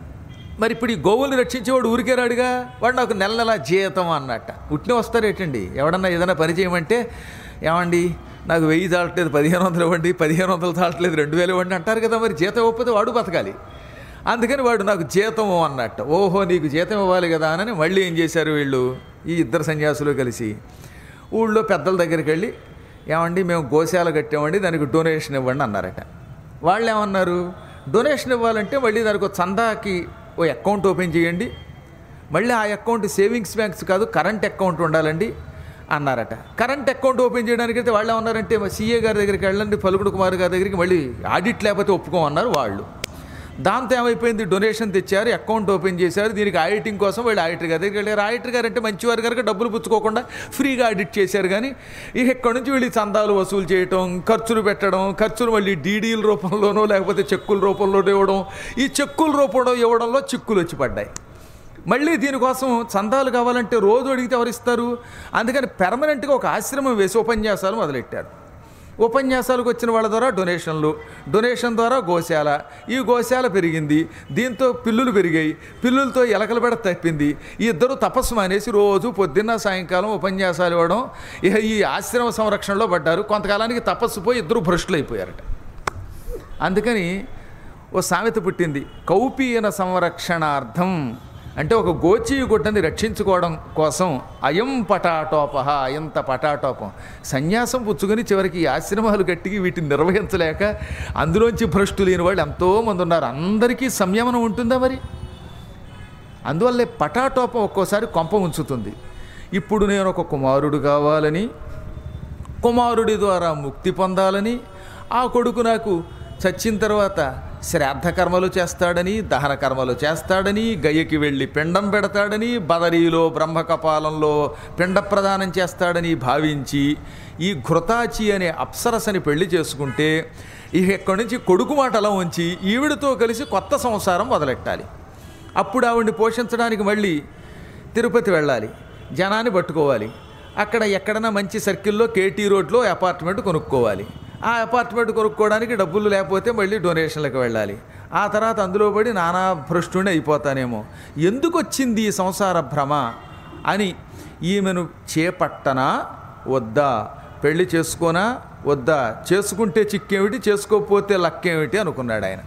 మరి ఇప్పుడు ఈ గోవుల్ని రక్షించేవాడు ఊరికే రాడుగా వాడు నాకు నెల నెల జీతం అన్నట్ట ఉట్నే వస్తారేటండి ఎవడన్నా ఏదైనా పని చేయమంటే ఏమండి నాకు వెయ్యి తాళట్లేదు పదిహేను వందలు ఇవ్వండి పదిహేను వందలు తాళట్లేదు రెండు వేలు ఇవ్వండి అంటారు కదా మరి జీతం ఇవ్వకపోతే వాడు బతకాలి అందుకని వాడు నాకు జీతం అన్నట్టు ఓహో నీకు జీతం ఇవ్వాలి కదా అని మళ్ళీ ఏం చేశారు వీళ్ళు ఈ ఇద్దరు సన్యాసులు కలిసి ఊళ్ళో పెద్దల దగ్గరికి వెళ్ళి ఏమండి మేము గోశాల కట్టామండి దానికి డొనేషన్ ఇవ్వండి అన్నారట వాళ్ళు ఏమన్నారు డొనేషన్ ఇవ్వాలంటే మళ్ళీ దానికి ఒక చందాకి ఓ అకౌంట్ ఓపెన్ చేయండి మళ్ళీ ఆ అకౌంట్ సేవింగ్స్ బ్యాంక్స్ కాదు కరెంట్ అకౌంట్ ఉండాలండి అన్నారట కరెంట్ అకౌంట్ ఓపెన్ చేయడానికి అయితే వాళ్ళు ఏమన్నారంటే సీఏ గారి దగ్గరికి వెళ్ళండి పలుకుడు కుమార్ గారి దగ్గరికి మళ్ళీ ఆడిట్ లేకపోతే ఒప్పుకోమన్నారు వాళ్ళు దాంతో ఏమైపోయింది డొనేషన్ తెచ్చారు అకౌంట్ ఓపెన్ చేశారు దీనికి ఆడిటింగ్ కోసం వాళ్ళు ఆడిటర్ గారి దగ్గరికి వెళ్ళారు ఆడిటర్ గారు అంటే మంచివారు కనుక డబ్బులు పుచ్చుకోకుండా ఫ్రీగా ఆడిట్ చేశారు కానీ ఇక ఎక్కడి నుంచి వీళ్ళు చందాలు వసూలు చేయటం ఖర్చులు పెట్టడం ఖర్చులు మళ్ళీ డీడీల రూపంలోనో లేకపోతే చెక్కుల రూపంలోనో ఇవ్వడం ఈ చెక్కుల రూపంలో ఇవ్వడంలో చిక్కులు వచ్చి పడ్డాయి మళ్ళీ దీనికోసం చందాలు కావాలంటే రోజు అడిగితే ఎవరిస్తారు అందుకని పెర్మనెంట్గా ఒక ఆశ్రమం వేసి ఉపన్యాసాలు మొదలెట్టారు ఉపన్యాసాలకు వచ్చిన వాళ్ళ ద్వారా డొనేషన్లు డొనేషన్ ద్వారా గోశాల ఈ గోశాల పెరిగింది దీంతో పిల్లులు పెరిగాయి పిల్లులతో ఎలకల బెడ తప్పింది ఈ ఇద్దరు తపస్సు మానేసి రోజు పొద్దున్న సాయంకాలం ఉపన్యాసాలు ఇవ్వడం ఇక ఈ ఆశ్రమ సంరక్షణలో పడ్డారు కొంతకాలానికి తపస్సు పోయి ఇద్దరు భ్రష్టులు అయిపోయారట అందుకని ఓ సామెత పుట్టింది కౌపీయన సంరక్షణార్థం అంటే ఒక గోచి గుడ్డని రక్షించుకోవడం కోసం అయం పటాటోపహ అయంత పటాటోపం సన్యాసం పుచ్చుకొని చివరికి ఈ ఆశ్రమాలు గట్టికి వీటిని నిర్వహించలేక అందులోంచి భ్రష్టు లేని వాళ్ళు ఎంతోమంది ఉన్నారు అందరికీ సంయమనం ఉంటుందా మరి అందువల్లే పటాటోపం ఒక్కోసారి కొంప ఉంచుతుంది ఇప్పుడు నేను ఒక కుమారుడు కావాలని కుమారుడి ద్వారా ముక్తి పొందాలని ఆ కొడుకు నాకు చచ్చిన తర్వాత శ్రాద్ధ కర్మలు చేస్తాడని దహన కర్మలు చేస్తాడని గయ్యకి వెళ్ళి పిండం పెడతాడని బదరీలో బ్రహ్మకపాలంలో పిండ ప్రదానం చేస్తాడని భావించి ఈ ఘృతాచి అనే అప్సరసని పెళ్లి చేసుకుంటే ఇక ఎక్కడి నుంచి కొడుకు మాట అలా ఉంచి ఈవిడితో కలిసి కొత్త సంసారం మొదలెట్టాలి అప్పుడు ఆవిడ్ని పోషించడానికి మళ్ళీ తిరుపతి వెళ్ళాలి జనాన్ని పట్టుకోవాలి అక్కడ ఎక్కడైనా మంచి సర్కిల్లో కేటీ రోడ్లో అపార్ట్మెంట్ కొనుక్కోవాలి ఆ అపార్ట్మెంట్ కొనుక్కోవడానికి డబ్బులు లేకపోతే మళ్ళీ డొనేషన్లకు వెళ్ళాలి ఆ తర్వాత అందులో పడి నానా భ్రష్టుని అయిపోతానేమో ఎందుకు వచ్చింది ఈ సంసార భ్రమ అని ఈమెను చేపట్టనా వద్దా పెళ్లి చేసుకోనా వద్దా చేసుకుంటే చిక్కేమిటి చేసుకోకపోతే లక్కేమిటి అనుకున్నాడు ఆయన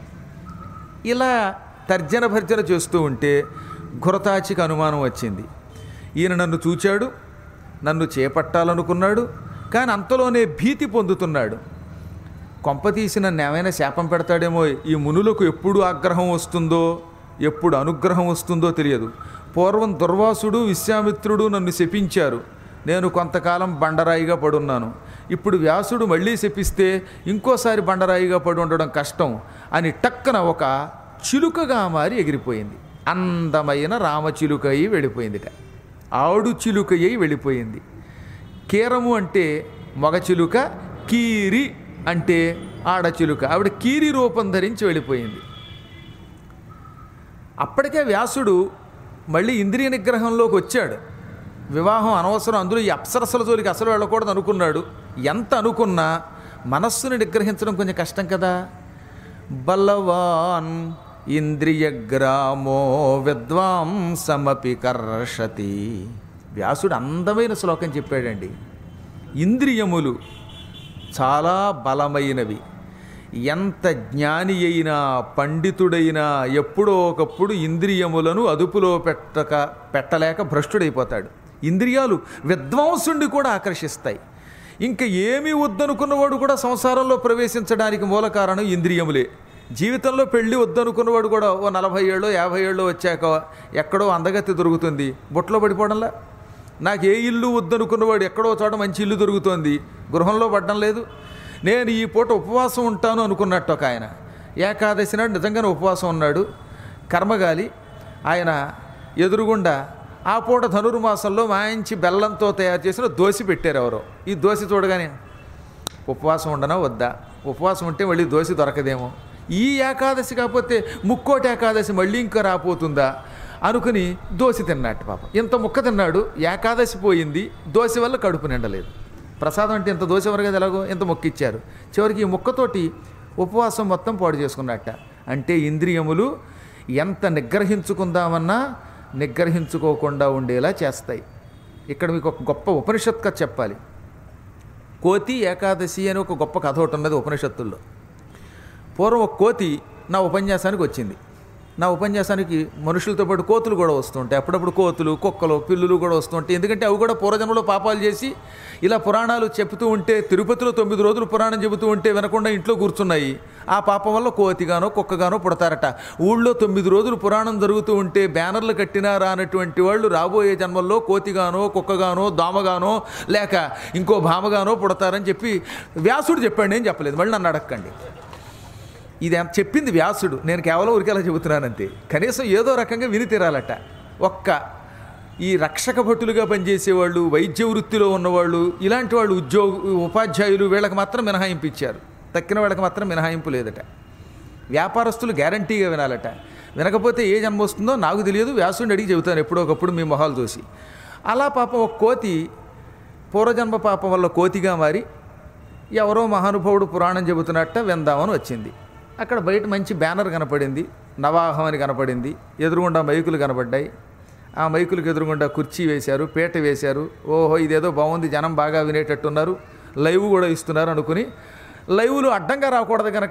ఇలా తర్జన భర్జన చేస్తూ ఉంటే ఘురతాచికి అనుమానం వచ్చింది ఈయన నన్ను చూచాడు నన్ను చేపట్టాలనుకున్నాడు కానీ అంతలోనే భీతి పొందుతున్నాడు కొంపతీసి నన్ను ఏమైనా శాపం పెడతాడేమో ఈ మునులకు ఎప్పుడు ఆగ్రహం వస్తుందో ఎప్పుడు అనుగ్రహం వస్తుందో తెలియదు పూర్వం దుర్వాసుడు విశ్వామిత్రుడు నన్ను శపించారు నేను కొంతకాలం బండరాయిగా పడున్నాను ఇప్పుడు వ్యాసుడు మళ్ళీ శపిస్తే ఇంకోసారి బండరాయిగా పడి ఉండడం కష్టం అని టక్కన ఒక చిలుకగా మారి ఎగిరిపోయింది అందమైన రామచిలుక అయి వెళ్ళిపోయిందిట ఆడు చిలుక అయి వెళ్ళిపోయింది కీరము అంటే మగచిలుక కీరి అంటే ఆడచిలుక ఆవిడ కీరి రూపం ధరించి వెళ్ళిపోయింది అప్పటికే వ్యాసుడు మళ్ళీ ఇంద్రియ నిగ్రహంలోకి వచ్చాడు వివాహం అనవసరం అందులో ఈ అప్సరసల జోలికి అసలు వెళ్ళకూడదు అనుకున్నాడు ఎంత అనుకున్నా మనస్సుని నిగ్రహించడం కొంచెం కష్టం కదా బలవాన్ ఇంద్రియగ్రామో విద్వాంసమపి కర్షతి వ్యాసుడు అందమైన శ్లోకం చెప్పాడండి ఇంద్రియములు చాలా బలమైనవి ఎంత జ్ఞాని అయినా పండితుడైనా ఎప్పుడో ఒకప్పుడు ఇంద్రియములను అదుపులో పెట్టక పెట్టలేక భ్రష్టుడైపోతాడు ఇంద్రియాలు విద్వాంసుండి కూడా ఆకర్షిస్తాయి ఇంకా ఏమీ వద్దనుకున్నవాడు కూడా సంసారంలో ప్రవేశించడానికి మూల కారణం ఇంద్రియములే జీవితంలో పెళ్ళి వద్దనుకున్నవాడు కూడా ఓ నలభై ఏళ్ళు యాభై ఏళ్ళు వచ్చాక ఎక్కడో అందగతి దొరుకుతుంది బుట్టలో పడిపోవడంలా నాకు ఏ ఇల్లు వద్దనుకున్నవాడు ఎక్కడో చోట మంచి ఇల్లు దొరుకుతోంది గృహంలో పడడం లేదు నేను ఈ పూట ఉపవాసం ఉంటాను అనుకున్నట్టు ఒక ఆయన ఏకాదశి నాడు నిజంగానే ఉపవాసం ఉన్నాడు కర్మగాలి ఆయన ఎదురుగుండా ఆ పూట ధనుర్మాసంలో మాయించి బెల్లంతో తయారు చేసిన దోశ పెట్టారు ఎవరో ఈ దోశ చూడగానే ఉపవాసం ఉండనా వద్దా ఉపవాసం ఉంటే మళ్ళీ దోశ దొరకదేమో ఈ ఏకాదశి కాకపోతే ముక్కోటి ఏకాదశి మళ్ళీ ఇంకా రాపోతుందా అనుకుని దోశ తిన్నట్టు పాపం ఇంత ముక్క తిన్నాడు ఏకాదశి పోయింది దోశ వల్ల కడుపు నిండలేదు ప్రసాదం అంటే ఇంత దోశ వరకు ఎలాగో ఇంత ముక్క ఇచ్చారు చివరికి ఈ ముక్కతోటి ఉపవాసం మొత్తం పాడు చేసుకున్నట్ట అంటే ఇంద్రియములు ఎంత నిగ్రహించుకుందామన్నా నిగ్రహించుకోకుండా ఉండేలా చేస్తాయి ఇక్కడ మీకు ఒక గొప్ప ఉపనిషత్ కథ చెప్పాలి కోతి ఏకాదశి అని ఒక గొప్ప కథ ఒకటి ఉన్నది ఉపనిషత్తుల్లో పూర్వం ఒక కోతి నా ఉపన్యాసానికి వచ్చింది నా ఉపన్యాసానికి మనుషులతో పాటు కోతులు కూడా వస్తుంటాయి అప్పుడప్పుడు కోతులు కుక్కలు పిల్లులు కూడా వస్తుంటాయి ఎందుకంటే అవి కూడా పూర్వజన్మలో పాపాలు చేసి ఇలా పురాణాలు చెబుతూ ఉంటే తిరుపతిలో తొమ్మిది రోజులు పురాణం చెబుతూ ఉంటే వినకుండా ఇంట్లో కూర్చున్నాయి ఆ పాపం వల్ల కోతిగానో కుక్కగానో పుడతారట ఊళ్ళో తొమ్మిది రోజులు పురాణం జరుగుతూ ఉంటే బ్యానర్లు కట్టినా రానటువంటి వాళ్ళు రాబోయే జన్మల్లో కోతిగానో కుక్కగానో దోమగానో లేక ఇంకో భామగానో పుడతారని చెప్పి వ్యాసుడు చెప్పాడు నేను చెప్పలేదు మళ్ళీ నన్ను అడగండి ఇది అంత చెప్పింది వ్యాసుడు నేను కేవలం ఊరికేలా చెబుతున్నానంతే కనీసం ఏదో రకంగా విని తీరాలట ఒక్క ఈ రక్షక భటులుగా పనిచేసేవాళ్ళు వైద్య వృత్తిలో ఉన్నవాళ్ళు ఇలాంటి వాళ్ళు ఉద్యోగ ఉపాధ్యాయులు వీళ్ళకి మాత్రం మినహాయింపు ఇచ్చారు తక్కిన వాళ్ళకి మాత్రం మినహాయింపు లేదట వ్యాపారస్తులు గ్యారంటీగా వినాలట వినకపోతే ఏ జన్మ వస్తుందో నాకు తెలియదు వ్యాసుడిని అడిగి చెబుతాను ఎప్పుడో ఒకప్పుడు మీ మొహాలు చూసి అలా పాపం ఒక కోతి పూర్వజన్మ పాపం వల్ల కోతిగా మారి ఎవరో మహానుభావుడు పురాణం చెబుతున్నట్ట విందామని వచ్చింది అక్కడ బయట మంచి బ్యానర్ కనపడింది నవాహం అని కనపడింది ఎదురుగుండా మైకులు కనపడ్డాయి ఆ మైకులకు ఎదురుగుండా కుర్చీ వేశారు పీట వేశారు ఓహో ఇదేదో బాగుంది జనం బాగా వినేటట్టున్నారు లైవ్ కూడా ఇస్తున్నారు అనుకుని లైవ్లు అడ్డంగా రాకూడదు కనుక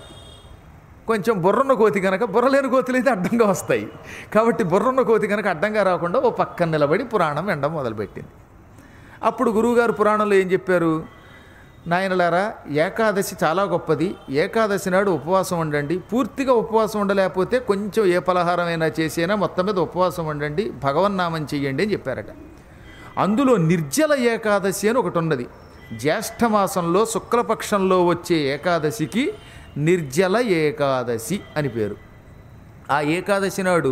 కొంచెం బుర్రన్న కోతి కనుక బుర్రలేని కోతులు అయితే అడ్డంగా వస్తాయి కాబట్టి బుర్రన్న కోతి కనుక అడ్డంగా రాకుండా ఓ పక్కన నిలబడి పురాణం వినడం మొదలుపెట్టింది అప్పుడు గురువుగారు పురాణంలో ఏం చెప్పారు నాయనలారా ఏకాదశి చాలా గొప్పది ఏకాదశి నాడు ఉపవాసం ఉండండి పూర్తిగా ఉపవాసం ఉండలేకపోతే కొంచెం ఏ పలహారమైనా చేసైనా మొత్తం మీద ఉపవాసం ఉండండి భగవన్నామం చెయ్యండి అని చెప్పారట అందులో నిర్జల ఏకాదశి అని ఒకటి ఉన్నది జ్యేష్ఠమాసంలో శుక్లపక్షంలో వచ్చే ఏకాదశికి నిర్జల ఏకాదశి అని పేరు ఆ ఏకాదశి నాడు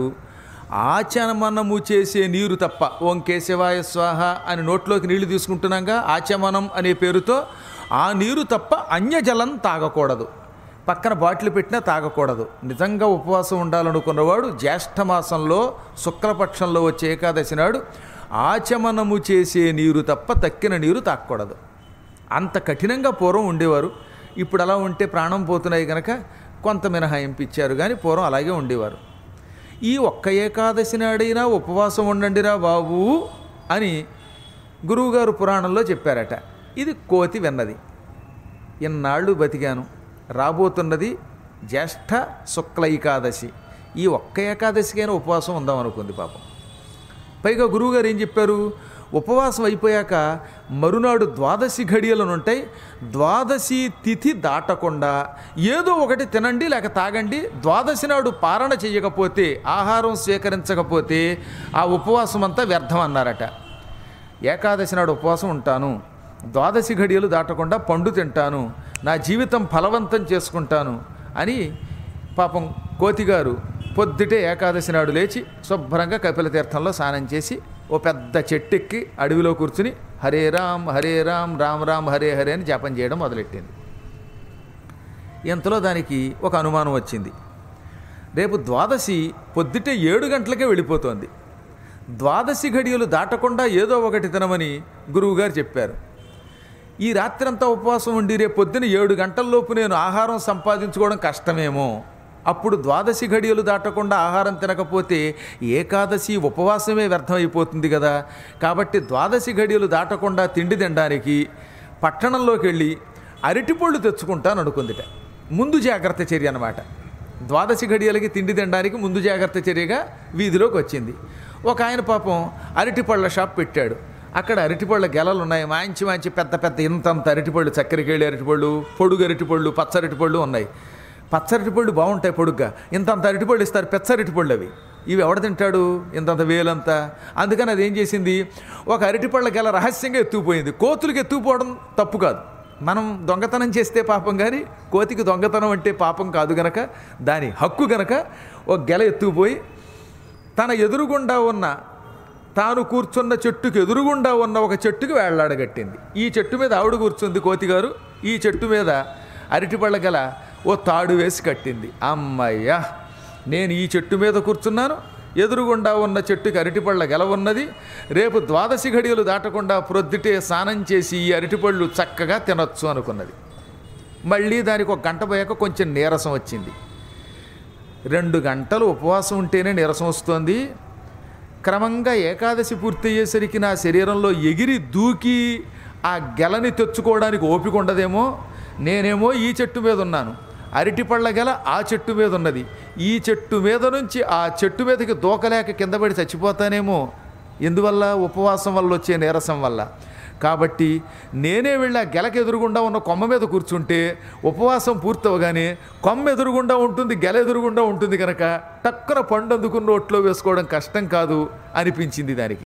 ఆచమనము చేసే నీరు తప్ప ఓం కేశవాయ స్వాహ అని నోట్లోకి నీళ్లు తీసుకుంటున్నాగా ఆచమనం అనే పేరుతో ఆ నీరు తప్ప అన్యజలం తాగకూడదు పక్కన బాటిల్ పెట్టినా తాగకూడదు నిజంగా ఉపవాసం ఉండాలనుకున్నవాడు జ్యేష్ఠమాసంలో శుక్లపక్షంలో వచ్చే ఏకాదశి నాడు ఆచమనము చేసే నీరు తప్ప తక్కిన నీరు తాగకూడదు అంత కఠినంగా పూర్వం ఉండేవారు ఇప్పుడు అలా ఉంటే ప్రాణం పోతున్నాయి కనుక కొంత మినహాయింపు ఇచ్చారు కానీ పూర్వం అలాగే ఉండేవారు ఈ ఒక్క ఏకాదశి నాడైనా ఉపవాసం ఉండండిరా బాబు అని గురువుగారు పురాణంలో చెప్పారట ఇది కోతి విన్నది ఇన్నాళ్ళు బతికాను రాబోతున్నది జ్యేష్ఠ శుక్ల ఏకాదశి ఈ ఒక్క ఏకాదశికైనా ఉపవాసం ఉందాం అనుకుంది పాపం పైగా గురువుగారు ఏం చెప్పారు ఉపవాసం అయిపోయాక మరునాడు ద్వాదశి ఘడియలను ఉంటాయి ద్వాదశి తిథి దాటకుండా ఏదో ఒకటి తినండి లేక తాగండి ద్వాదశి నాడు పారణ చేయకపోతే ఆహారం స్వీకరించకపోతే ఆ ఉపవాసం అంతా వ్యర్థం అన్నారట ఏకాదశి నాడు ఉపవాసం ఉంటాను ద్వాదశి ఘడియలు దాటకుండా పండు తింటాను నా జీవితం ఫలవంతం చేసుకుంటాను అని పాపం కోతిగారు పొద్దుటే ఏకాదశి నాడు లేచి శుభ్రంగా కపిల తీర్థంలో స్నానం చేసి ఓ పెద్ద చెట్టెక్కి అడవిలో కూర్చుని హరే రామ్ హరే రామ్ రామ్ రామ్ హరే హరే అని జపం చేయడం మొదలెట్టింది ఇంతలో దానికి ఒక అనుమానం వచ్చింది రేపు ద్వాదశి పొద్దుటే ఏడు గంటలకే వెళ్ళిపోతోంది ద్వాదశి ఘడియలు దాటకుండా ఏదో ఒకటి తినమని గురువుగారు చెప్పారు ఈ రాత్రంతా ఉపవాసం ఉండి రేపు పొద్దున ఏడు గంటల్లోపు నేను ఆహారం సంపాదించుకోవడం కష్టమేమో అప్పుడు ద్వాదశి ఘడియలు దాటకుండా ఆహారం తినకపోతే ఏకాదశి ఉపవాసమే వ్యర్థమైపోతుంది కదా కాబట్టి ద్వాదశి ఘడియలు దాటకుండా తిండి తినడానికి పట్టణంలోకి వెళ్ళి అరటిపళ్ళు తెచ్చుకుంటాను అనుకుందిట ముందు జాగ్రత్త చర్య అన్నమాట ద్వాదశి ఘడియలకి తిండి తినడానికి ముందు జాగ్రత్త చర్యగా వీధిలోకి వచ్చింది ఒక ఆయన పాపం అరటిపళ్ళ షాప్ పెట్టాడు అక్కడ అరటిపళ్ళ గెలలు ఉన్నాయి మంచి మంచి పెద్ద పెద్ద ఇంతంత అరటిపళ్ళు చక్కెరకేళి అరటిపళ్ళు పొడుగు అరటిపళ్ళు పచ్చ అరటిపళ్ళు ఉన్నాయి పచ్చ అరటిపళ్ళు బాగుంటాయి పొడుగ్గా ఇంతంత అరటిపళ్ళు ఇస్తారు పెచ్చ అరటిపళ్ళు అవి ఇవి ఎవడ తింటాడు ఇంతంత వేలంతా అందుకని అది ఏం చేసింది ఒక అరటిపళ్ళ గెల రహస్యంగా ఎత్తుకుపోయింది కోతులకి ఎత్తుకుపోవడం తప్పు కాదు మనం దొంగతనం చేస్తే పాపం కానీ కోతికి దొంగతనం అంటే పాపం కాదు గనక దాని హక్కు గనక ఒక గెల ఎత్తుకుపోయి తన ఎదురుగుండా ఉన్న తాను కూర్చున్న చెట్టుకు ఎదురుగుండా ఉన్న ఒక చెట్టుకు వేళ్లాడగట్టింది ఈ చెట్టు మీద ఆవిడ కూర్చుంది కోతిగారు ఈ చెట్టు మీద అరటిపళ్ళ గల ఓ తాడు వేసి కట్టింది అమ్మయ్యా నేను ఈ చెట్టు మీద కూర్చున్నాను ఎదురుగుండా ఉన్న చెట్టుకి అరటిపళ్ళ గెల ఉన్నది రేపు ద్వాదశి ఘడియలు దాటకుండా ప్రొద్దుటే స్నానం చేసి ఈ అరటిపళ్ళు చక్కగా తినొచ్చు అనుకున్నది మళ్ళీ దానికి ఒక గంట పోయాక కొంచెం నీరసం వచ్చింది రెండు గంటలు ఉపవాసం ఉంటేనే నీరసం వస్తుంది క్రమంగా ఏకాదశి పూర్తయ్యేసరికి నా శరీరంలో ఎగిరి దూకి ఆ గెలని తెచ్చుకోవడానికి ఓపిక ఉండదేమో నేనేమో ఈ చెట్టు మీద ఉన్నాను అరటిపళ్ళ గెల ఆ చెట్టు మీద ఉన్నది ఈ చెట్టు మీద నుంచి ఆ చెట్టు మీదకి దూకలేక కింద పడి చచ్చిపోతానేమో ఎందువల్ల ఉపవాసం వల్ల వచ్చే నీరసం వల్ల కాబట్టి నేనే వెళ్ళి ఆ గెలకు ఎదురుగుండా ఉన్న కొమ్మ మీద కూర్చుంటే ఉపవాసం పూర్తవగానే కొమ్మ ఎదురుగుండా ఉంటుంది గెల ఎదురుగుండా ఉంటుంది కనుక టక్కన పండు అందుకున్న నోట్లో వేసుకోవడం కష్టం కాదు అనిపించింది దానికి